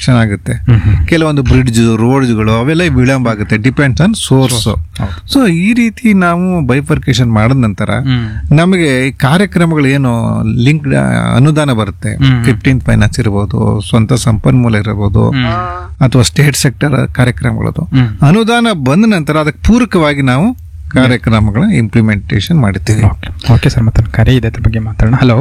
Construction ಆಗುತ್ತೆ ಹ್ಮ್ ಹ್ಮ್. ಕೆಲವೊಂದು bridge ರೋಡ್ಸ್ಗಳು ಅವೆಲ್ಲ ವಿಳಂಬ ಆಗುತ್ತೆ ಡಿಪೆಂಡ್ಸ್ ಆನ್ ಸೋರ್ಸ್ ಹೌದು. ಸೊ ಈ ರೀತಿ ನಾವು ಬೈಫರ್ಕೇಶನ್ ಮಾಡಿದ ನಂತರ ಹ್ಮ್. ನಮಗೆ ಈ ಕಾರ್ಯಕ್ರಮಗಳು ಏನು ಲಿಂಕ್ ಅನುದಾನ ಬರುತ್ತೆ ಹ್ಮ್. ಫಿಫ್ಟೀನ್ ಫೈನಾನ್ಸ್ ಇರ್ಬೋದು ಸ್ವಂತ ಸಂಪನ್ಮೂಲ ಇರಬಹುದು ಹ್ಮ್. ಅಥವಾ ಸ್ಟೇಟ್ ಸೆಕ್ಟರ್ ಕಾರ್ಯಕ್ರಮಗಳದು ಹ್ಮ್. ಅನುದಾನ ಬಂದ ನಂತರ ಅದಕ್ಕೆ ಪೂರಕವಾಗಿ ನಾವು ಕಾರ್ಯಕ್ರಮಗಳ ಇಂಪ್ಲಿಮೆಂಟೇಷನ್ ಮಾಡುತ್ತೀವಿ ಓಕೆ ಓಕೆ ಸರ್ ಮತ್ತೆ ಕರೆ ಇದೆ ಅದ್ರ ಬಗ್ಗೆ ಮಾತಾಡೋಣ ಹಲೋ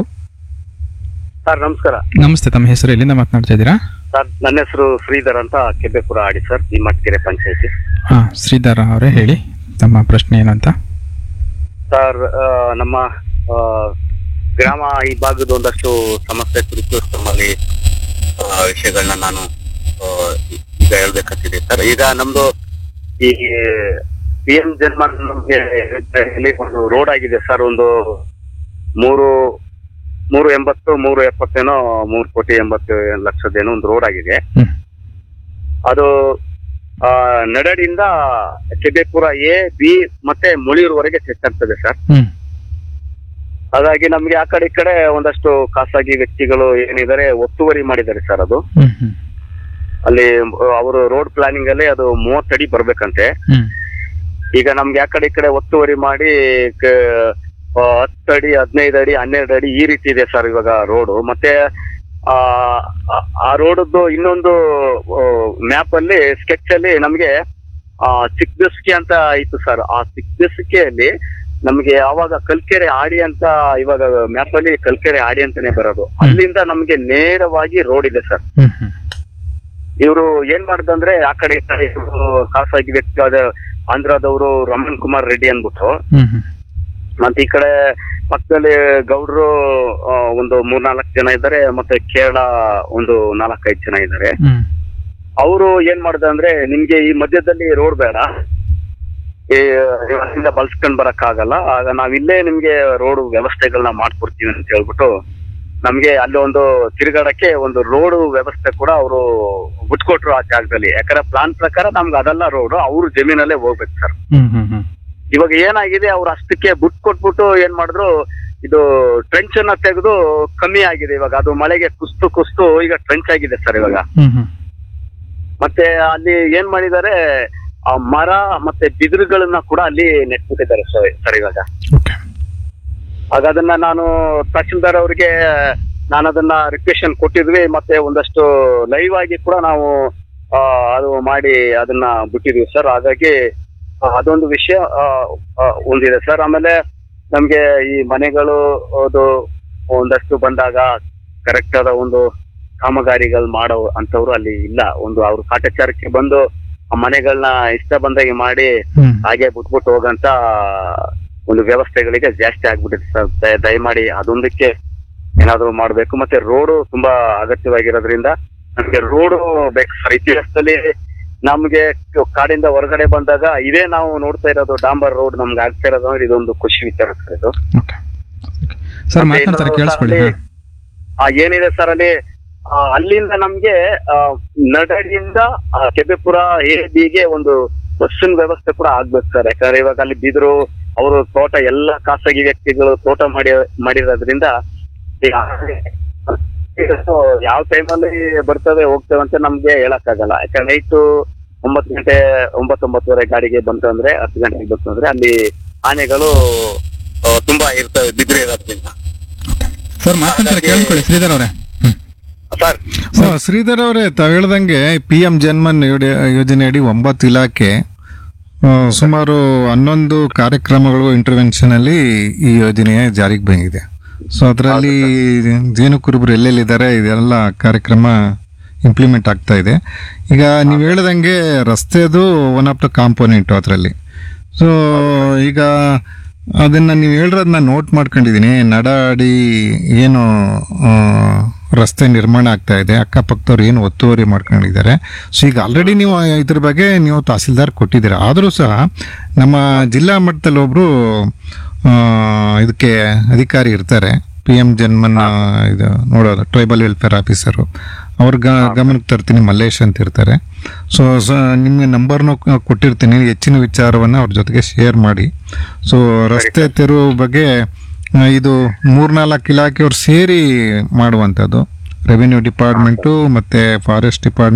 ಸರ್ ನಮಸ್ಕಾರ ನಮಸ್ತೆ ತಮ್ಮ ಹೆಸರು ಎಲ್ಲಿಂದ ಮಾತನಾಡ್ತಾ ಇದ್ದೀರಾ ಸರ್ ನನ್ನ ಹೆಸರು ಶ್ರೀಧರ್ ಅಂತ ಕೆಬ್ಬೆಪುರ ಆಡಿ ಸರ್ ಈ ಮಟ್ಕೆರೆ ಪಂಚಾಯತಿ ಹಾ ಶ್ರೀಧರ ಅವರೇ ಹೇಳಿ ತಮ್ಮ ಪ್ರಶ್ನೆ ಏನು ಅಂತ ಸರ್ ಆ, ನಮ್ಮ ಆ, ಗ್ರಾಮ ಈ ಭಾಗದ ಒಂದಷ್ಟು ಸಮಸ್ಯೆ ಕುರಿತು ತಮ್ಮಲ್ಲಿ ಆ, ವಿಷಯಗಳನ್ನ ನಾನು ಆ, ಈಗ ಹೇಳ್ಬೇಕಂತಿದೆ ಸರ್ ಈಗ ನಮ್ದು ಈ ಪಿ ಎಂ ಜನ್ಮ ನಮ್ಗೆ ಇಲ್ಲಿ ಒಂದು ರೋಡ್ ಆಗಿದೆ ಸರ್ ಒಂದು ಮೂರು ಮೂರು ಎಂಬತ್ತು ಮೂರು ಎಪ್ಪತ್ತೇನೋ ಮೂರು ಕೋಟಿ ಎಂಬತ್ತು ಲಕ್ಷದೇನೋ ಒಂದು ರೋಡ್ ಆಗಿದೆ ಹ್ಮ್. ಅದು ಆ, ನಡಡಿಯಿಂದ ಕೆಬೆಪುರ ಎ ಬಿ ಮತ್ತೆ ಮುಳಿಯೂರ್ವರೆಗೆ ಸೆಟ್ ಆಗ್ತದೆ ಸರ್ ಹ್ಮ್ ಹಾಗಾಗಿ ನಮ್ಗೆ ಆ ಕಡೆ ಈ ಕಡೆ ಒಂದಷ್ಟು ಖಾಸಗಿ ವ್ಯಕ್ತಿಗಳು ಏನಿದ್ದಾರೆ ಒತ್ತುವರಿ ಮಾಡಿದ್ದಾರೆ ಸರ್ ಅದು ಹ್ಮ್ ಹ್ಮ್ ಅಲ್ಲಿ ಅವರು ರೋಡ್ ಪ್ಲಾನಿಂಗ್ ಅಲ್ಲಿ ಅದು ಮೂವತ್ತಡಿ ಬರ್ಬೇಕಂತೆ ಹ್ಮ್ ಈಗ ನಮ್ಗೆ ಆ ಕಡೆ ಈ ಕಡೆ ಒತ್ತುವರಿ ಮಾಡಿ ಕ- ಆ, ಹತ್ತು ಅಡಿ ಹದಿನೈದು ಅಡಿ ಹನ್ನೆರಡು ಅಡಿ ಈ ರೀತಿ ಇದೆ ಸರ್ ಇವಾಗ ರೋಡು ಮತ್ತೆ ಆ ಆ- ಆ ರೋಡದ್ದು ಇನ್ನೊಂದು ಮ್ಯಾಪ್ ಅಲ್ಲಿ ಸ್ಕೆಚ್ ಅಲ್ಲಿ ನಮ್ಗೆ ಆ ಚಿಕ್ಕದಸ್ಕಿ ಅಂತ ಇತ್ತು ಸರ್ ಆ ಚಿಕ್ಕದಸ್ಕಿಯಲ್ಲಿ ನಮ್ಗೆ ಆವಾಗ ಕಲ್ಕೆರೆ ಆಡಿ ಅಂತ ಇವಾಗ ಮ್ಯಾಪ್ ಅಲ್ಲಿ ಕಲ್ಕೆರೆ ಆಡಿ ಅಂತಾನೆ ಬರೋದು ಅಲ್ಲಿಂದ ನಮ್ಗೆ ನೇರವಾಗಿ ರೋಡ್ ಇದೆ ಸರ್ ಹ್ಮ್ ಹ್ಮ್ ಇವರು ಏನ್ ಮಾಡ್ದಂದ್ರೆ ಆ ಕಡೆ ಈ ಕಡೆ ಇವ್ರು ಖಾಸಗಿ ವ್ಯಕ್ತಿ ಆದ ಆಂಧ್ರದವರು ರಮಣ್ ಕುಮಾರ್ ರೆಡ್ಡಿ ಅನ್ಬಿಟ್ಟು ಹ್ಮ್ ಹ್ಮ್ ಮತ್ತೆ ಈ ಕಡೆ ಪಕ್ಕದಲ್ಲಿ ಗೌಡ್ರು ಆ, ಒಂದು ಮೂರ್ನಾಲ್ಕು ಜನ ಇದ್ದಾರೆ ಮತ್ತೆ ಕೇರಳ ಒಂದು ನಾಲ್ಕೈದು ಜನ ಇದ್ದಾರೆ ಹ್ಮ್ ಅವರು ಏನ್ ಮಾಡ್ದ ಅಂದ್ರೆ ನಿಮ್ಗೆ ಈ ಮಧ್ಯದಲ್ಲಿ ರೋಡ್ ಬೇಡ ಈ ಅಲ್ಲಿಂದ ಬಳ್ಸ್ಕೊಂಡ್ ಬರಕ್ ಆಗಲ್ಲ ಆಗ ನಾವ್ ಇಲ್ಲೇ ನಿಮ್ಗೆ ರೋಡ್ ವ್ಯವಸ್ಥೆಗಳನ್ನ ಮಾಡ್ಕೊಡ್ತೀವಿ ಅಂತ ಹೇಳ್ಬಿಟ್ಟು ನಮ್ಗೆ ಅಲ್ಲಿ ಒಂದು ತಿರುಗಾಡಕ್ಕೆ ಒಂದು ರೋಡ್ ವ್ಯವಸ್ಥೆ ಕೂಡ ಅವರು ಬಿಟ್ಕೊಟ್ರು ಆ ಜಾಗದಲ್ಲಿ ಯಾಕಂದ್ರೆ ಪ್ಲಾನ್ ಪ್ರಕಾರ ನಮ್ಗೆ ಅದೆಲ್ಲ ರೋಡ್ ಅವ್ರ ಜಮೀನಲ್ಲೇ ಹೋಗ್ಬೇಕು ಸರ್ ಹ್ಮ್ ಹ್ಮ್ ಹ್ಮ್ ಇವಾಗ ಏನಾಗಿದೆ ಅವ್ರು ಅಷ್ಟಕ್ಕೆ ಬುಟ್ ಕೊಟ್ಬಿಟ್ಟು ಏನ್ ಮಾಡಿದ್ರು ಇದು ಟ್ರೆಂಚ್ ಅನ್ನ ತೆಗೆದು ಕಮ್ಮಿ ಆಗಿದೆ ಇವಾಗ ಅದು ಮಳೆಗೆ ಕುಸ್ತು ಕುಸ್ತು ಈಗ ಟ್ರೆಂಚ್ ಆಗಿದೆ ಸರ್ ಇವಾಗ ಹ್ಮ್ ಹ್ಮ್ ಮತ್ತೆ ಅಲ್ಲಿ ಏನ್ ಮಾಡಿದ್ದಾರೆ ಆ ಮರ ಮತ್ತೆ ಬಿದಿರುಗಳನ್ನ ಕೂಡ ಅಲ್ಲಿ ನೆಟ್ಬಿಟ್ಟಿದ್ದಾರೆ ಸರ್ ಸರ್ ಇವಾಗ ಓಕೆ ಆಗ ಅದನ್ನ ನಾನು ತಹಶೀಲ್ದಾರ್ ಅವರಿಗೆ ನಾನು ಅದನ್ನ ರಿಕ್ವೆಷನ್ ಕೊಟ್ಟಿದ್ವಿ ಮತ್ತೆ ಒಂದಷ್ಟು ಲೈವ್ ಆಗಿ ಕೂಡ ನಾವು ಆ, ಅದು ಮಾಡಿ ಅದನ್ನ ಬಿಟ್ಟಿದ್ವಿ ಸರ್ ಹಾಗಾಗಿ ಆ, ಅದೊಂದು ವಿಷಯ ಆ, ಆ, ಒಂದಿದೆ ಸರ್ ಆಮೇಲೆ ನಮ್ಗೆ ಈ ಮನೆಗಳು ಅದು ಒಂದಷ್ಟು ಬಂದಾಗ ಕರೆಕ್ಟ್ ಆದ ಒಂದು ಕಾಮಗಾರಿಗಳು ಮಾಡೋ ಅಂತವ್ರು ಅಲ್ಲಿ ಇಲ್ಲ ಒಂದು ಅವ್ರ ಕಾಟಾಚಾರಕ್ಕೆ ಬಂದು ಆ ಮನೆಗಳನ್ನ ಇಷ್ಟ ಬಂದಾಗೆ ಮಾಡಿ ಹ್ಮ್ ಹಾಗೆ ಬಿಟ್ಬಿಟ್ಟು ಹೋಗಂತ ಒಂದು ವ್ಯವಸ್ಥೆಗಳಿಗೆ ಜಾಸ್ತಿ ಆಗ್ಬಿಟ್ಟಿದೆ ಸರ್ ದಯ- ದಯಮಾಡಿ ಅದೊಂದಕ್ಕೆ ಏನಾದ್ರು ಮಾಡ್ಬೇಕು ಮತ್ತೆ ರೋಡು ತುಂಬಾ ಅಗತ್ಯವಾಗಿರೋದ್ರಿಂದ ನಮ್ಗೆ ರೋಡು ಬೇಕು ಸರ್ ಇತಿಹಾಸದಲ್ಲಿ ನಮ್ಗೆ ಕ- ಕಾಡಿಂದ ಹೊರಗಡೆ ಬಂದಾಗ ಇದೇ ನಾವು ನೋಡ್ತಾ ಇರೋದು ಡಾಂಬರ್ ರೋಡ್ ನಮ್ಗೆ ಆಗ್ತಾ ಇರೋದು ಅಂದ್ರೆ ಇದೊಂದು ಖುಷಿ ವಿಚಾರ ಸರ್ ಇದು ಓಕೆ ಸರ್ ಮತ್ತೆ ಮಾತನಾಡ್ತಾರೆ ಇನ್ನೊಂದು ಕೇಳಿಸ್ಕೊಳ್ಳಿ ಅಲ್ಲಿ, ಆ, ಏನಿದೆ ಸರ್ ಅಲ್ಲಿ ಆ, ಅಲ್ಲಿಂದ ನಮ್ಗೆ ಆ, ನಡಡಿಯಿಂದ ಆ, ಕೆಬೆಪುರ ಎ ಬಿಗೆ ಒಂದು ಬಸ್ಸಿನ ವ್ಯವಸ್ಥೆ ಕೂಡ ಆಗ್ಬೇಕು ಸರ್ ಯಾಕಂದ್ರೆ ಇವಾಗ ಅಲ್ಲಿ ಬಿದ್ರು ಅವರು ತೋಟ ಎಲ್ಲ ಖಾಸಗಿ ವ್ಯಕ್ತಿಗಳು ತೋಟ ಮಾಡಿ ಮಾಡಿರೋದ್ರಿಂದ ಈಗ ಇವತ್ತು ಯಾವ ಟೈಮಲ್ಲಿ ಬರ್ತದೆ ಹೋಗ್ತೇವೆ ಅಂತ ನಮ್ಗೆ ಹೇಳಕ್ಕಾಗಲ್ಲ ಯಾಕಂದ್ರೆ ನೈಟು ಒಂಬತ್ತು ಗಂಟೆ ಒಂಬತ್ತು ಒಂಬತ್ತುವರೆ ಗಾಡಿಗೆ ಬಂತು ಅಂದ್ರೆ ಹತ್ತು ಗಂಟೆಗೆ ಬಂತು ಅಂದ್ರೆ ಅಲ್ಲಿ ಆನೆಗಳು ಆ, ತುಂಬಾ ಇರ್ತವೆ ಬಿದ್ರೆ ಇರೋದ್ರಿಂದ ಸರ್ ಮಾತನಾಡ್ತಾರೆ ಕೇಳಿಸ್ಕೊಳ್ಳಿ ಶ್ರೀಧರ್ ಅವರೇ ಹ್ಮ್ ಸರ್ ಸೊ, ಶ್ರೀಧರ್ ಅವರೇ ತಾವು ಹೇಳ್ದಂಗೆ ಪಿ ಎಂ ಜನ್ಮನ್ ಯೋಡೆ- ಯೋಜನೆಯಡಿ ಒಂಬತ್ತು ಇಲಾಖೆ ಆ, ಸುಮಾರು ಹನ್ನೊಂದು ಕಾರ್ಯಕ್ರಮಗಳು ಇಂಟರ್ವೆನ್ಷನ್ ಅಲ್ಲಿ ಈ ಯೋಜನೆ ಜಾರಿಗೆ ಬಂದಿದೆ ಸೊ ಅದರಲ್ಲಿ ಜೇನು ಕುರುಬರು ಎಲ್ಲೆಲ್ಲಿದ್ದಾರೆ ಇದೆಲ್ಲ ಕಾರ್ಯಕ್ರಮ ಇಂಪ್ಲಿಮೆಂಟ್ ಆಗ್ತಾ ಇದೆ ಈಗ ನೀವು ಹೇಳ್ದಂಗೆ ರಸ್ತೆದು ಒನ್ ಆಫ್ ದ ಕಾಂಪೋನೆಂಟು ಅದರಲ್ಲಿ ಸೊ ಈಗ ಅದನ್ನ ನೀವು ಹೇಳಿರೋದನ್ನ ನೋಟ್ ಮಾಡ್ಕೊಂಡಿದ್ದೀನಿ ನಡಾಡಿ ಏನು ಆ, ರಸ್ತೆ ನಿರ್ಮಾಣ ಆಗ್ತಾ ಇದೆ ಅಕ್ಕಪಕ್ಕದವ್ರು ಏನು ಒತ್ತುವರಿ ಮಾಡ್ಕೊಂಡಿದ್ದಾರೆ ಸೊ ಈಗ ಆಲ್ರೆಡಿ ನೀವು ಇದ್ರ ಬಗ್ಗೆ ನೀವು ತಹಸೀಲ್ದಾರ್ ಕೊಟ್ಟಿದ್ದೀರಾ ಆದರೂ ಸಹ ನಮ್ಮ ಜಿಲ್ಲಾ ಮಟ್ಟದಲ್ಲಿ ಒಬ್ರು ಆ, ಇದಕ್ಕೆ ಅಧಿಕಾರಿ ಇರ್ತಾರೆ ಪಿ ಎಂ ಜನ್ಮನ್ ಆ, ಇದು ನೋಡೋದು ಟ್ರೈಬಲ್ ವೆಲ್ಫೇರ್ ಆಫೀಸರು ಅವ್ರ ಗ- ಗಮನಕ್ಕೆ ತರ್ತೀನಿ ಮಲ್ಲೇಶ್ ಅಂತ ಇರ್ತಾರೆ ಸೊ ನಿಮಗೆ ನಂಬರ್ನು ಕೊಟ್ಟಿರ್ತೀನಿ ಹೆಚ್ಚಿನ ವಿಚಾರವನ್ನು ಅವ್ರ ಜೊತೆಗೆ ಶೇರ್ ಮಾಡಿ ಸೊ ರಸ್ತೆ ತೆರವು ಬಗ್ಗೆ ಆ, ಇದು ಮೂರ್ನಾಲ್ಕು ಇಲಾಖೆಯವ್ರು ಸೇರಿ ಮಾಡುವಂಥದ್ದು ರೆವಿನ್ಯೂ ಡಿಪಾರ್ಟ್ಮೆಂಟು ಮತ್ತು ಫಾರೆಸ್ಟ್ ಡಿಪಾರ್ಟ್ಮೆಂಟ್